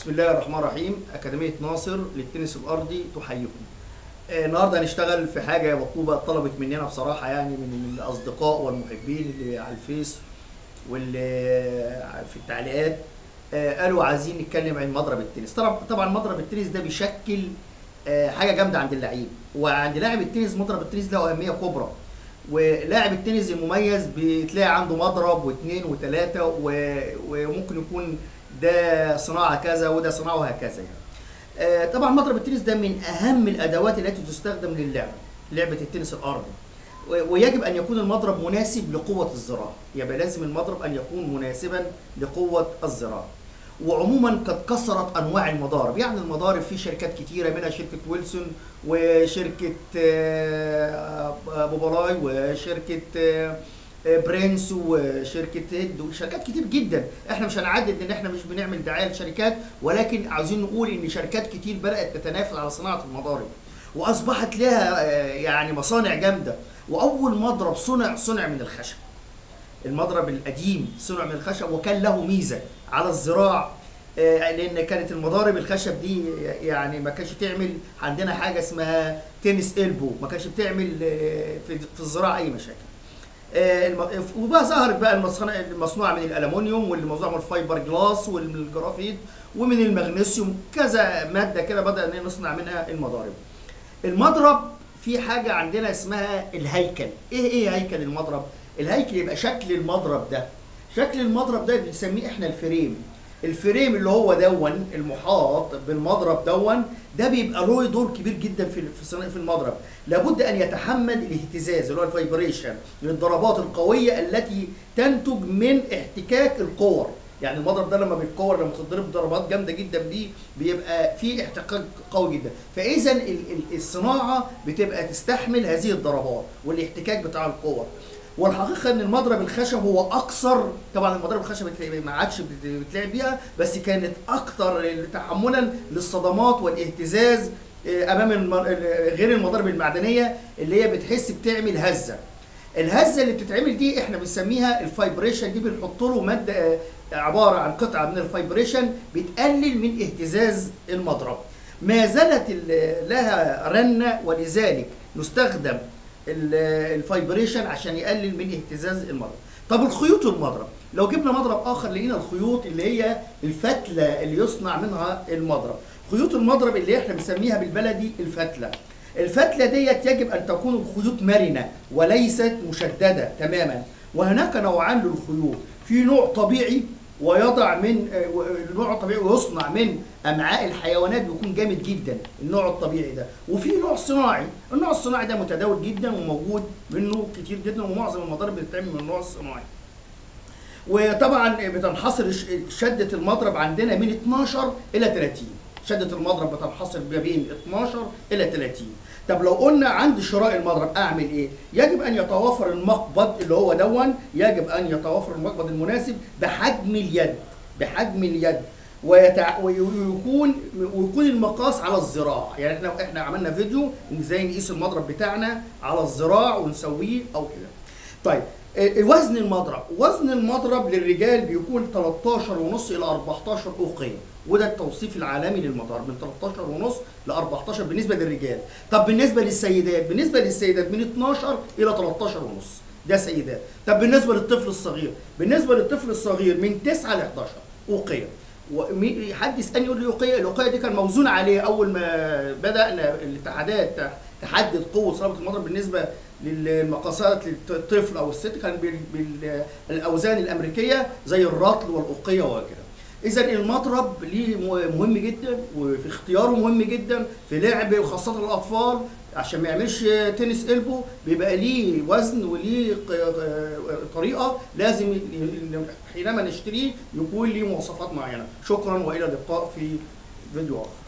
بسم الله الرحمن الرحيم أكاديمية ناصر للتنس الأرضي تحييكم. آه، النهارده هنشتغل في حاجة مطلوبة طلبت مننا بصراحة يعني من الأصدقاء والمحبين اللي على الفيس واللي في التعليقات آه، قالوا عايزين نتكلم عن مضرب التنس. طبعا طبعا مضرب التنس ده بيشكل آه، حاجة جامدة عند اللعيب وعند لاعب التنس مضرب التنس له أهمية كبرى. ولاعب التنس المميز بتلاقي عنده مضرب واثنين وثلاثة و- وممكن يكون ده صناعة كذا وده صناعة وهكذا يعني. آه، طبعا مضرب التنس ده من أهم الأدوات التي تستخدم للعبة لعبة التنس الأرضي و- ويجب أن يكون المضرب مناسب لقوة الذراع يبقى لازم المضرب أن يكون مناسبا لقوة الذراع وعموما قد كثرت انواع المضارب يعني المضارب في شركات كتيره منها شركه ويلسون وشركه آه، آه، بوبالاي وشركه آه، آه، برنس وشركه هيد وشركات كتير جدا احنا مش هنعدد ان احنا مش بنعمل دعايه لشركات ولكن عاوزين نقول ان شركات كتير بدات تتنافس على صناعه المضارب واصبحت لها آه، يعني مصانع جامده واول مضرب صنع صنع من الخشب المضرب القديم صنع من الخشب وكان له ميزه على الذراع آه، لان كانت المضارب الخشب دي يعني ما كانش تعمل عندنا حاجه اسمها تنس البو ما كانش بتعمل آه، في في الذراع اي مشاكل آه، الم- وبقى ظهرت بقى المصنع المصنوعه من الالومنيوم واللي مصنوعه من الفايبر جلاس والجرافيت ومن المغنيسيوم كذا ماده كده بدأنا نصنع منها المضارب المضرب في حاجة عندنا اسمها الهيكل ايه ايه هيكل المضرب الهيكل يبقى شكل المضرب ده شكل المضرب ده بنسميه احنا الفريم الفريم اللي هو دون المحاط بالمضرب دون ده بيبقى له دور كبير جدا في في صناعة- في المضرب لابد ان يتحمل الاهتزاز اللي هو الفايبريشن للضربات القويه التي تنتج من احتكاك الكور يعني المضرب ده لما بيتكور لما تضرب ضربات جامده جدا بيه بيبقى فيه احتكاك قوي جدا فاذا ال- ال- الصناعه بتبقى تستحمل هذه الضربات والاحتكاك بتاع الكور والحقيقه ان المضرب الخشب هو اكثر طبعا المضارب الخشب بتلاقي- ما عادش بت- بتلعب بيها بس كانت اكثر تحملا للصدمات والاهتزاز آه، امام الم- ال- غير المضارب المعدنيه اللي هي بتحس بتعمل هزه الهزه اللي بتتعمل دي احنا بنسميها الفايبريشن دي بنحط له ماده آه، عباره عن قطعه من الفايبريشن بتقلل من اهتزاز المضرب ما زالت ال- لها رنه ولذلك نستخدم ال- الفايبريشن عشان يقلل من اهتزاز المضرب طب الخيوط المضرب لو جبنا مضرب اخر لقينا الخيوط اللي هي الفتله اللي يصنع منها المضرب خيوط المضرب اللي احنا بنسميها بالبلدي الفتله الفتله ديت يجب ان تكون الخيوط مرنه وليست مشدده تماما وهناك نوعان للخيوط في نوع طبيعي ويضع من آه، و- النوع الطبيعي ويصنع من امعاء الحيوانات بيكون جامد جدا النوع الطبيعي ده وفي نوع صناعي النوع الصناعي ده متداول جدا وموجود منه كتير جدا ومعظم المضارب بتتعمل من النوع الصناعي وطبعا بتنحصر ش- شده المضرب عندنا من 12 الى 30 شده المضرب بتنحصر ما بين 12 الى 30 طب لو قلنا عند شراء المضرب اعمل ايه يجب ان يتوافر المقبض اللي هو دون يجب ان يتوافر المقبض المناسب بحجم اليد بحجم اليد ويتع... ويكون ويكون المقاس على الذراع يعني احنا احنا عملنا فيديو ان ازاي نقيس المضرب بتاعنا على الذراع ونسويه او كده طيب آه، وزن المضرب وزن المضرب للرجال بيكون 13 ونص الى 14 اوقيه وده التوصيف العالمي للمضارب من 13 ونص ل 14 بالنسبه للرجال طب بالنسبه للسيدات بالنسبه للسيدات من 12 الى 13 ونص ده سيدات طب بالنسبه للطفل الصغير بالنسبه للطفل الصغير من 9 ل 11 اوقيه ومي- حد يسالني يقول لي الاوقيه الاوقيه دي كان موزون عليه اول ما بدانا الاتحادات تحدد قوه صلابه المضرب بالنسبه للمقاسات للطفل او الست كان بال- بالاوزان الامريكيه زي الرطل والاوقيه وهكذا اذا المضرب ليه م- مهم جدا وفي اختياره مهم جدا في لعب وخاصه الاطفال عشان ما يعملش تنس قلبه بيبقى ليه وزن وليه ق- طريقه لازم ي- ي- حينما نشتريه يكون ليه مواصفات معينه شكرا والى اللقاء في فيديو اخر